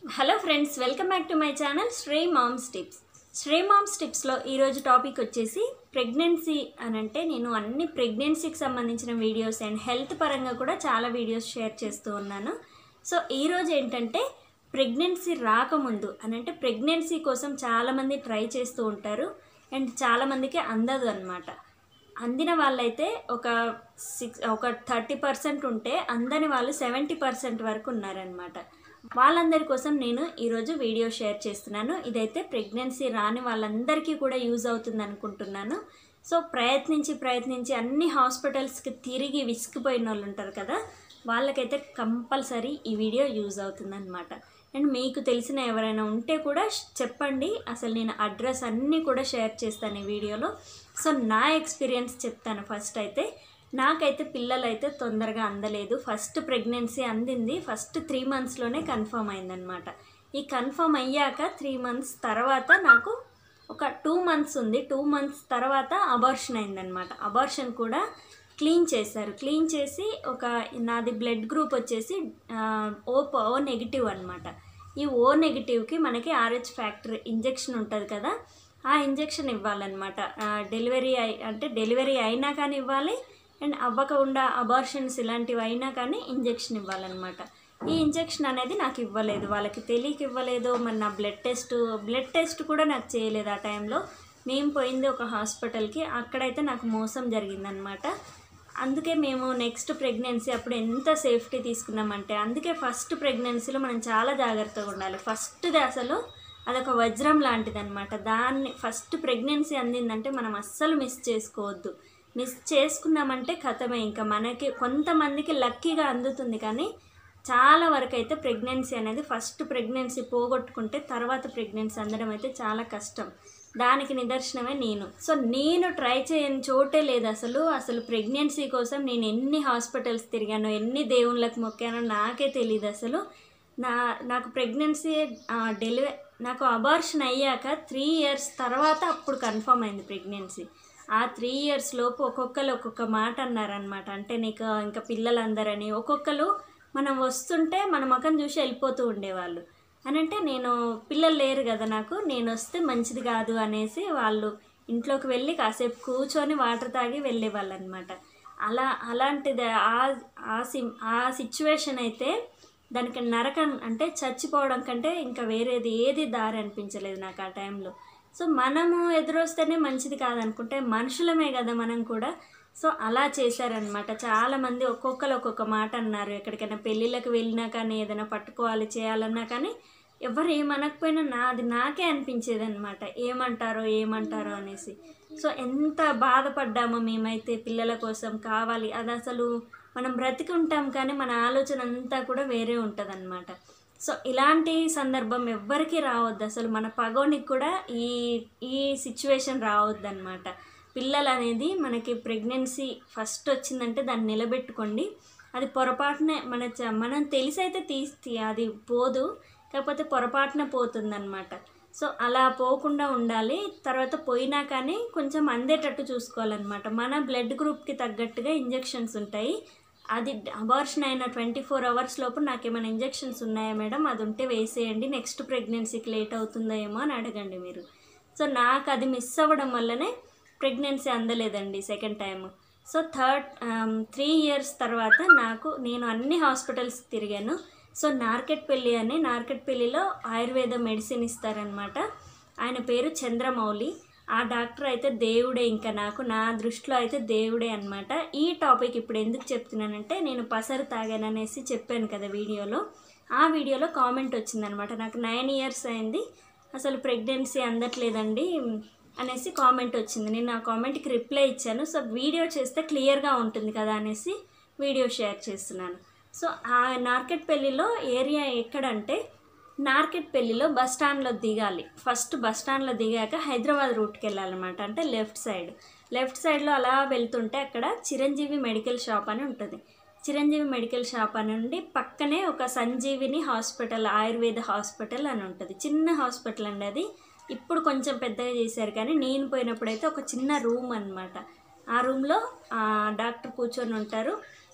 hello friends welcome back to my channel Sri moms tips Sri moms టిప్స్లో ఈరోజు topic వచ్చేసి pregnancy అని అంటే నేను అన్ని ప్రెగ్నెన్సీకి సంబంధించిన వీడియోస్ అండ్ హెల్త్ పరంగా కూడా చాలా వీడియోస్ షేర్ చేస్తూ ఉన్నాను సో ఈరోజు ఏంటంటే ప్రెగ్నెన్సీ రాకముందు అని అంటే ప్రెగ్నెన్సీ కోసం చాలామంది ట్రై చేస్తూ ఉంటారు అండ్ చాలామందికి అందదు అనమాట అందిన వాళ్ళైతే ఒక సిక్స్ ఒక థర్టీ పర్సెంట్ ఉంటే అందని వాళ్ళు సెవెంటీ పర్సెంట్ వరకు ఉన్నారనమాట వాళ్ళందరి కోసం నేను ఈరోజు వీడియో షేర్ చేస్తున్నాను ఇదైతే ప్రెగ్నెన్సీ రాని వాళ్ళందరికీ కూడా యూజ్ అవుతుంది అనుకుంటున్నాను సో ప్రయత్నించి ప్రయత్నించి అన్ని హాస్పిటల్స్కి తిరిగి విసిగిపోయిన వాళ్ళు ఉంటారు కదా వాళ్ళకైతే కంపల్సరీ ఈ వీడియో యూజ్ అవుతుందన్నమాట అండ్ మీకు తెలిసిన ఎవరైనా ఉంటే కూడా చెప్పండి అసలు నేను అడ్రస్ అన్నీ కూడా షేర్ చేస్తాను ఈ వీడియోలో సో నా ఎక్స్పీరియన్స్ చెప్తాను ఫస్ట్ అయితే నాకైతే పిల్లలు అయితే తొందరగా అందలేదు ఫస్ట్ ప్రెగ్నెన్సీ అందింది ఫస్ట్ త్రీ మంత్స్లోనే కన్ఫర్మ్ అయిందనమాట ఈ కన్ఫర్మ్ అయ్యాక త్రీ మంత్స్ తర్వాత నాకు ఒక టూ మంత్స్ ఉంది టూ మంత్స్ తర్వాత అబార్షన్ అయిందనమాట అబార్షన్ కూడా క్లీన్ చేశారు క్లీన్ చేసి ఒక నాది బ్లడ్ గ్రూప్ వచ్చేసి ఆ, ఓ ఓ నెగిటివ్ అనమాట ఈ ఓ నెగిటివ్కి మనకి ఆర్హెచ్ ఫ్యాక్టరీ ఇంజెక్షన్ ఉంటుంది కదా ఆ ఇంజెక్షన్ ఇవ్వాలన్నమాట ఆ, డెలివరీ అయి అంటే డెలివరీ అయినా కానీ ఇవ్వాలి అండ్ అవ్వకుండా అబార్షన్స్ ఇలాంటివి అయినా కానీ ఇంజెక్షన్ ఇవ్వాలన్నమాట ఈ ఇంజెక్షన్ అనేది నాకు ఇవ్వలేదు వాళ్ళకి తెలియక ఇవ్వలేదు మరి నా బ్లడ్ టెస్ట్ బ్లడ్ టెస్ట్ కూడా నాకు చేయలేదు ఆ టైంలో మేము పోయింది ఒక హాస్పిటల్కి అక్కడైతే నాకు మోసం జరిగిందనమాట అందుకే మేము నెక్స్ట్ ప్రెగ్నెన్సీ అప్పుడు ఎంత సేఫ్టీ తీసుకున్నామంటే అందుకే ఫస్ట్ ప్రెగ్నెన్సీలో మనం చాలా జాగ్రత్తగా ఉండాలి ఫస్ట్ది అసలు అదొక వజ్రం లాంటిది అనమాట దాన్ని ఫస్ట్ ప్రెగ్నెన్సీ అందిందంటే మనం అస్సలు మిస్ చేసుకోవద్దు మిస్ చేసుకున్నామంటే కథమే ఇంకా మనకి కొంతమందికి లక్కీగా అందుతుంది కానీ చాలా వరకు అయితే ప్రెగ్నెన్సీ అనేది ఫస్ట్ ప్రెగ్నెన్సీ పోగొట్టుకుంటే తర్వాత ప్రెగ్నెన్సీ అందడం అయితే చాలా కష్టం దానికి నిదర్శనమే నేను సో నేను ట్రై చేయని చోటే లేదు అసలు అసలు ప్రెగ్నెన్సీ కోసం నేను ఎన్ని హాస్పిటల్స్ తిరిగానో ఎన్ని దేవుళ్ళకి మొక్కానో నాకే తెలియదు అసలు నా నాకు ప్రెగ్నెన్సీ డెలివరీ నాకు అబార్షన్ అయ్యాక త్రీ ఇయర్స్ తర్వాత అప్పుడు కన్ఫర్మ్ అయింది ప్రెగ్నెన్సీ ఆ త్రీ ఇయర్స్ లోపు ఒక్కొక్కరు ఒక్కొక్క మాట అన్నారనమాట అంటే నీకు ఇంకా పిల్లలందరని ఒక్కొక్కరు మనం వస్తుంటే మన ముఖం చూసి వెళ్ళిపోతూ ఉండేవాళ్ళు అని అంటే నేను పిల్లలు లేరు కదా నాకు నేను వస్తే మంచిది కాదు అనేసి వాళ్ళు ఇంట్లోకి వెళ్ళి కాసేపు కూర్చొని వాటర్ తాగి వెళ్ళేవాళ్ళు అనమాట అలా అలాంటిది ఆ ఆ సి ఆ సిచ్యువేషన్ అయితే దానికి నరకం అంటే చచ్చిపోవడం కంటే ఇంకా వేరేది ఏది దారి అనిపించలేదు నాకు ఆ టైంలో సో మనము ఎదురొస్తేనే మంచిది కాదనుకుంటే మనుషులమే కదా మనం కూడా సో అలా చేశారనమాట చాలామంది ఒక్కొక్కరు ఒక్కొక్క మాట అన్నారు ఎక్కడికైనా పెళ్ళిళ్ళకి వెళ్ళినా కానీ ఏదైనా పట్టుకోవాలి చేయాలన్నా కానీ ఎవరు ఏమనకపోయినా నాది నాకే అనిపించేది అనమాట ఏమంటారో ఏమంటారో అనేసి సో ఎంత బాధపడ్డామో మేమైతే పిల్లల కోసం కావాలి అది అసలు మనం బ్రతికి ఉంటాం కానీ మన ఆలోచన అంతా కూడా వేరే ఉంటుంది సో ఇలాంటి సందర్భం ఎవ్వరికీ రావద్దు అసలు మన పగోనికి కూడా ఈ ఈ సిచ్యువేషన్ రావద్దు అనమాట పిల్లలు అనేది మనకి ప్రెగ్నెన్సీ ఫస్ట్ వచ్చిందంటే దాన్ని నిలబెట్టుకోండి అది పొరపాటునే మన చ- మనం తెలిసి అయితే తీసి అది పోదు కాకపోతే పొరపాటున పోతుందన్నమాట సో అలా పోకుండా ఉండాలి తర్వాత పోయినా కానీ కొంచెం అందేటట్టు చూసుకోవాలన్నమాట మన బ్లడ్ గ్రూప్కి తగ్గట్టుగా ఇంజెక్షన్స్ ఉంటాయి అది అబార్షన్ అయిన ట్వంటీ ఫోర్ అవర్స్ లోపు నాకేమైనా ఇంజెక్షన్స్ ఉన్నాయా మేడం అది ఉంటే వేసేయండి నెక్స్ట్ ప్రెగ్నెన్సీకి లేట్ అవుతుందో ఏమో అని అడగండి మీరు సో నాకు అది మిస్ అవ్వడం వల్లనే ప్రెగ్నెన్సీ అందలేదండి second time so third three years తర్వాత నాకు నేను అన్ని హాస్పిటల్స్ తిరిగాను సో నార్కెట్పల్లి అని నార్కెట్పల్లిలో ఆయుర్వేద మెడిసిన్ ఇస్తారనమాట ఆయన పేరు చంద్రమౌళి ఆ డాక్టర్ అయితే దేవుడే ఇంకా నాకు నా దృష్టిలో అయితే దేవుడే అనమాట ఈ టాపిక్ ఇప్పుడు ఎందుకు చెప్తున్నానంటే నేను పసరు తాగాననేసి చెప్పాను కదా వీడియోలో ఆ వీడియోలో కామెంట్ వచ్చిందనమాట నాకు నైన్ ఇయర్స్ అయింది అసలు ప్రెగ్నెన్సీ అందట్లేదండి అనేసి కామెంట్ వచ్చింది నేను ఆ కామెంట్కి రిప్లై ఇచ్చాను సో వీడియో చేస్తే క్లియర్గా ఉంటుంది కదా అనేసి వీడియో షేర్ చేస్తున్నాను సో ఆ నార్కెట్పల్లిలో ఏరియా ఎక్కడంటే నార్కెట్పల్లిలో బస్ స్టాండ్లో దిగాలి ఫస్ట్ బస్ స్టాండ్లో దిగాక హైదరాబాద్ రూట్కి వెళ్ళాలన్నమాట అంటే లెఫ్ట్ సైడ్ లెఫ్ట్ సైడ్లో అలా వెళ్తుంటే అక్కడ చిరంజీవి మెడికల్ షాప్ అని ఉంటుంది చిరంజీవి మెడికల్ షాప్ అని ఉండి పక్కనే ఒక సంజీవిని హాస్పిటల్ ఆయుర్వేద హాస్పిటల్ అని ఉంటుంది చిన్న హాస్పిటల్ అండి అది ఇప్పుడు కొంచెం పెద్దగా చేశారు కానీ నేను పోయినప్పుడైతే ఒక చిన్న రూమ్ అనమాట ఆ రూమ్లో డాక్టర్ కూర్చొని ఉంటారు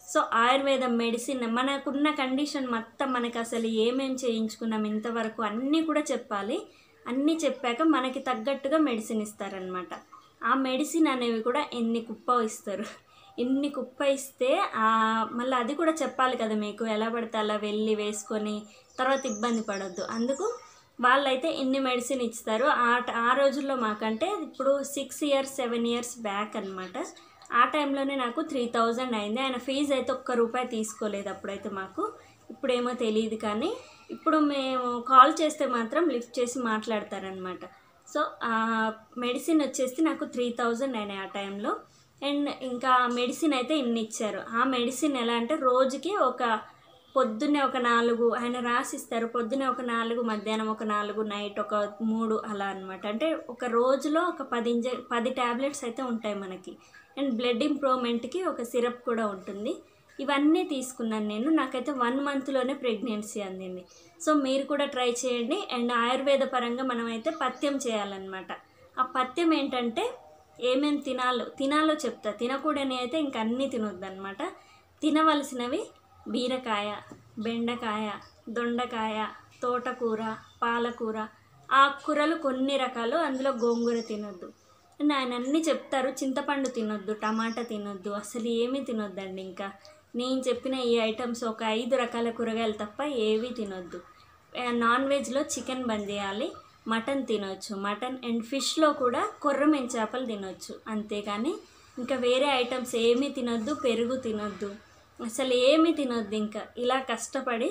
సో ఆయుర్వేదం మెడిసిన్ మనకున్న కండిషన్ మొత్తం మనకి అసలు ఏమేం చేయించుకున్నాం ఇంతవరకు అన్నీ కూడా చెప్పాలి అన్నీ చెప్పాక మనకి తగ్గట్టుగా మెడిసిన్ ఇస్తారనమాట ఆ మెడిసిన్ అనేవి కూడా ఎన్ని కుప్ప ఇస్తారు ఎన్ని కుప్ప ఇస్తే మళ్ళీ అది కూడా చెప్పాలి కదా మీకు ఎలా పడితే అలా వెళ్ళి వేసుకొని తర్వాత ఇబ్బంది పడొద్దు అందుకు వాళ్ళైతే ఇన్ని మెడిసిన్ ఇస్తారు ఆ ఆ రోజుల్లో మాకంటే ఇప్పుడు six years seven years back అనమాట ఆ టైంలోనే నాకు త్రీ థౌజండ్ అయింది ఆయన ఫీజు అయితే ఒక్క రూపాయి తీసుకోలేదు అప్పుడైతే మాకు ఇప్పుడేమో తెలియదు కానీ ఇప్పుడు మేము కాల్ చేస్తే మాత్రం లిఫ్ట్ చేసి మాట్లాడతారనమాట సో ఆ మెడిసిన్ వచ్చేసి నాకు త్రీ థౌజండ్ అయినాయి ఆ టైంలో అండ్ ఇంకా మెడిసిన్ అయితే ఇన్ని ఇచ్చారు ఆ మెడిసిన్ ఎలా అంటే రోజుకి ఒక పొద్దున్నే ఒక నాలుగు ఆయన రాసిస్తారు పొద్దున్నే ఒక నాలుగు మధ్యాహ్నం ఒక నాలుగు నైట్ ఒక మూడు అలా అనమాట అంటే ఒక రోజులో ఒక పది ఇంజ పది ట్యాబ్లెట్స్ అయితే ఉంటాయి మనకి అండ్ బ్లడ్ ఇంప్రూవ్మెంట్కి ఒక సిరప్ కూడా ఉంటుంది ఇవన్నీ తీసుకున్నాను నేను నాకైతే వన్ మంత్లోనే ప్రెగ్నెన్సీ అందింది సో మీరు కూడా ట్రై చేయండి అండ్ ఆయుర్వేద పరంగా మనమైతే పథ్యం చేయాలన్నమాట ఆ పథ్యం ఏంటంటే ఏమేమి తినాలో తినాలో చెప్తా తినకూడని అయితే ఇంక అన్నీ తినొద్దనమాట తినవలసినవి బీరకాయ బెండకాయ దొండకాయ తోటకూర పాలకూర ఆకుకూరలు కొన్ని రకాలు అందులో గోంగూర తినొద్దు అండ్ ఆయన అన్నీ చెప్తారు చింతపండు తినొద్దు టమాటా తినొద్దు అసలు ఏమీ తినొద్దండి ఇంకా నేను చెప్పిన ఈ ఐటమ్స్ ఒక ఐదు రకాల కూరగాయలు తప్ప ఏవి తినొద్దు ఆ, నాన్ వెజ్లో చికెన్ బంద్ చేయాలి మటన్ తినొచ్చు మటన్ అండ్ ఫిష్లో కూడా కొర్రమీన చేపలు తినొచ్చు అంతేగాని ఇంకా వేరే ఐటమ్స్ ఏమీ తినొద్దు పెరుగు తినొద్దు అసలు ఏమీ తినొద్దు ఇంకా ఇలా కష్టపడి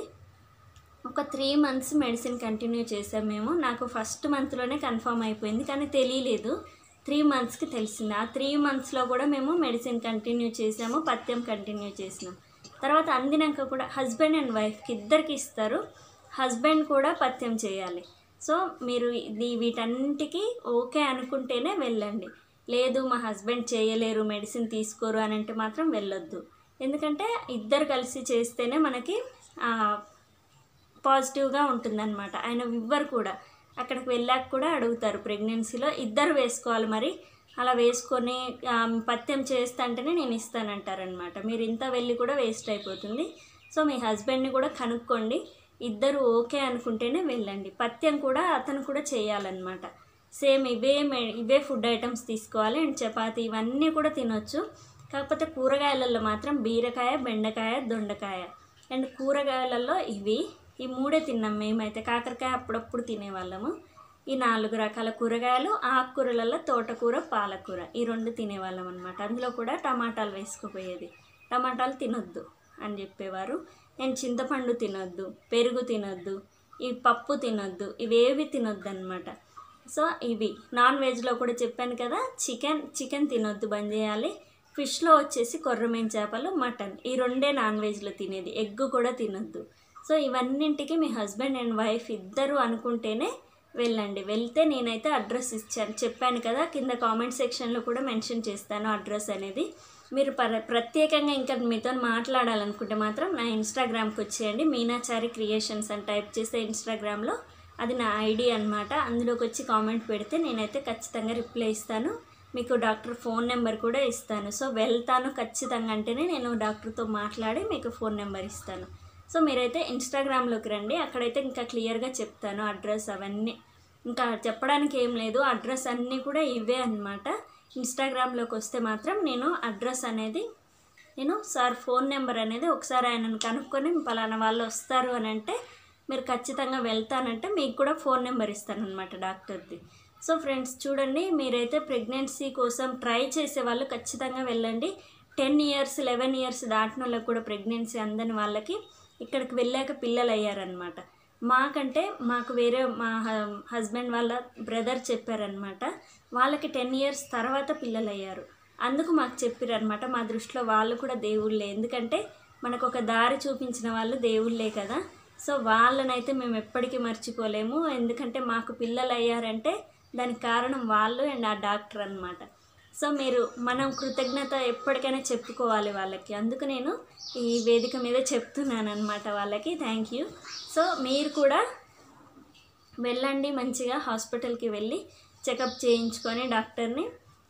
ఒక త్రీ మంత్స్ మెడిసిన్ కంటిన్యూ చేసాం మేము నాకు ఫస్ట్ మంత్లోనే కన్ఫర్మ్ అయిపోయింది కానీ తెలియలేదు త్రీ మంత్స్కి తెలిసింది ఆ త్రీ మంత్స్లో కూడా మేము మెడిసిన్ కంటిన్యూ చేసాము పథ్యం కంటిన్యూ చేసినాం తర్వాత అందినాక కూడా హస్బెండ్ అండ్ వైఫ్కి ఇద్దరికి ఇస్తారు హస్బెండ్ కూడా పథ్యం చేయాలి సో మీరు ఇది వీటన్నిటికీ ఓకే అనుకుంటేనే వెళ్ళండి లేదు మా హస్బెండ్ చేయలేరు మెడిసిన్ తీసుకోరు అని అంటే మాత్రం వెళ్ళొద్దు ఎందుకంటే ఇద్దరు కలిసి చేస్తేనే మనకి ఆ, పాజిటివ్గా ఉంటుందన్నమాట ఆయన ఇవ్వరు కూడా అక్కడికి వెళ్ళాక కూడా అడుగుతారు ప్రెగ్నెన్సీలో ఇద్దరు వేసుకోవాలి మరి అలా వేసుకొని ఆ, పథ్యం చేస్తంటేనే నేను ఇస్తానంటారనమాట మీరు ఇంత వెళ్ళి కూడా వేస్ట్ అయిపోతుంది సో మీ హస్బెండ్ని కూడా కనుక్కోండి ఇద్దరు ఓకే అనుకుంటేనే వెళ్ళండి పథ్యం కూడా అతను కూడా చేయాలన్నమాట సేమ్ ఇవే మె- ఇవే ఫుడ్ ఐటమ్స్ తీసుకోవాలి అండ్ చపాతీ ఇవన్నీ కూడా తినొచ్చు కాకపోతే కూరగాయలలో మాత్రం బీరకాయ బెండకాయ దొండకాయ అండ్ కూరగాయలలో ఇవి ఈ మూడే తిన్నాం మేమైతే కాకరకాయ అప్పుడప్పుడు తినేవాళ్ళము ఈ నాలుగు రకాల కూరగాయలు ఆకుకూరలలో తోటకూర పాలకూర ఈ రెండు తినేవాళ్ళం అనమాట అందులో కూడా టమాటాలు వేసుకుపోయేది టమాటాలు తినొద్దు అని చెప్పేవారు నేను చింతపండు తినొద్దు పెరుగు తినొద్దు ఈ పప్పు తినొద్దు ఇవేవి తినొద్దు అనమాట సో ఇవి నాన్ వెజ్లో కూడా చెప్పాను కదా చికెన్ చికెన్ తినొద్దు బంద్ చేయాలి ఫిష్లో వచ్చేసి కొర్రమేన్ చేపలు మటన్ ఈ రెండే నాన్ వెజ్లో తినేది ఎగ్ కూడా తినొద్దు సో ఇవన్నింటికి మీ హస్బెండ్ అండ్ వైఫ్ ఇద్దరు అనుకుంటేనే వెళ్ళండి వెళ్తే నేనైతే అడ్రస్ ఇచ్చాను చెప్పాను కదా కింద కామెంట్ సెక్షన్లో కూడా మెన్షన్ చేస్తాను అడ్రస్ అనేది మీరు పర ప్రత్యేకంగా ఇంకా మీతో మాట్లాడాలనుకుంటే మాత్రం నా ఇన్స్టాగ్రామ్కి వచ్చేయండి మీనాచారి క్రియేషన్స్ అని టైప్ చేస్తే ఇన్స్టాగ్రామ్లో అది నా ఐడి అన్నమాట అందులోకి వచ్చి కామెంట్ పెడితే నేనైతే ఖచ్చితంగా రిప్లై ఇస్తాను మీకు డాక్టర్ ఫోన్ నెంబర్ కూడా ఇస్తాను సో వెళ్తాను ఖచ్చితంగా అంటేనే నేను డాక్టర్తో మాట్లాడి మీకు ఫోన్ నెంబర్ ఇస్తాను సో మీరైతే ఇన్స్టాగ్రామ్లోకి రండి అక్కడైతే ఇంకా క్లియర్గా చెప్తాను అడ్రస్ అవన్నీ ఇంకా చెప్పడానికి ఏం లేదు అడ్రస్ అన్నీ కూడా ఇవే అన్నమాట ఇన్స్టాగ్రామ్లోకి వస్తే మాత్రం నేను అడ్రస్ అనేది నేను సార్ ఫోన్ నెంబర్ అనేది ఒకసారి ఆయనను కనుక్కొని పలానా వాళ్ళు వస్తారు అని అంటే మీరు ఖచ్చితంగా వెళ్తానంటే మీకు కూడా ఫోన్ నెంబర్ ఇస్తానన్నమాట డాక్టర్ది సో ఫ్రెండ్స్ చూడండి మీరైతే ప్రెగ్నెన్సీ కోసం ట్రై చేసే వాళ్ళు ఖచ్చితంగా వెళ్ళండి టెన్ ఇయర్స్ లెవెన్ ఇయర్స్ దాటిన వాళ్ళకి కూడా ప్రెగ్నెన్సీ అందని వాళ్ళకి ఇక్కడికి వెళ్ళాక పిల్లలు అయ్యారనమాట మాకంటే మాకు వేరే మా హస్బెండ్ వాళ్ళ బ్రదర్ చెప్పారనమాట వాళ్ళకి టెన్ ఇయర్స్ తర్వాత పిల్లలు అయ్యారు అందుకు మాకు చెప్పారనమాట మా దృష్టిలో వాళ్ళు కూడా దేవుళ్ళే ఎందుకంటే మనకు ఒక దారి చూపించిన వాళ్ళు దేవుళ్ళే కదా సో వాళ్ళనైతే మేము ఎప్పటికీ మర్చిపోలేము ఎందుకంటే మాకు పిల్లలు అయ్యారంటే దానికి కారణం వాళ్ళు అండ్ ఆ డాక్టర్ అనమాట సో మీరు మనం కృతజ్ఞత ఎప్పటికైనా చెప్పుకోవాలి వాళ్ళకి అందుకు నేను ఈ వేదిక మీద చెప్తున్నాను అనమాట వాళ్ళకి థ్యాంక్ యూ సో మీరు కూడా వెళ్ళండి మంచిగా హాస్పిటల్కి వెళ్ళి చెకప్ చేయించుకొని డాక్టర్ని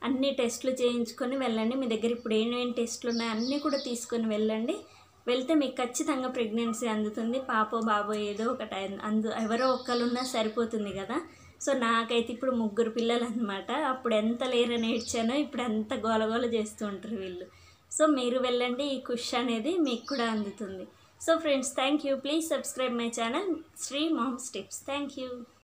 అన్ని టెస్టులు చేయించుకొని వెళ్ళండి మీ దగ్గర ఇప్పుడు ఏమేమి టెస్టులు ఉన్నాయో అన్నీ కూడా తీసుకొని వెళ్ళండి వెళ్తే మీకు ఖచ్చితంగా ప్రెగ్నెన్సీ అందుతుంది పాపో బాబో ఏదో ఒకటి అయి- అందు ఎవరో ఒక్కరు ఉన్నా సరిపోతుంది కదా సో నాకైతే ఇప్పుడు ముగ్గురు పిల్లలు అనమాట అప్పుడు ఎంత లేరని ఏడ్చానో ఇప్పుడు ఎంత గోలగోల చేస్తూ ఉంటారు వీళ్ళు సో మీరు వెళ్ళండి ఈ కుష్ అనేది మీకు కూడా అందుతుంది so friends thank you please subscribe my channel Sri moms tips thank you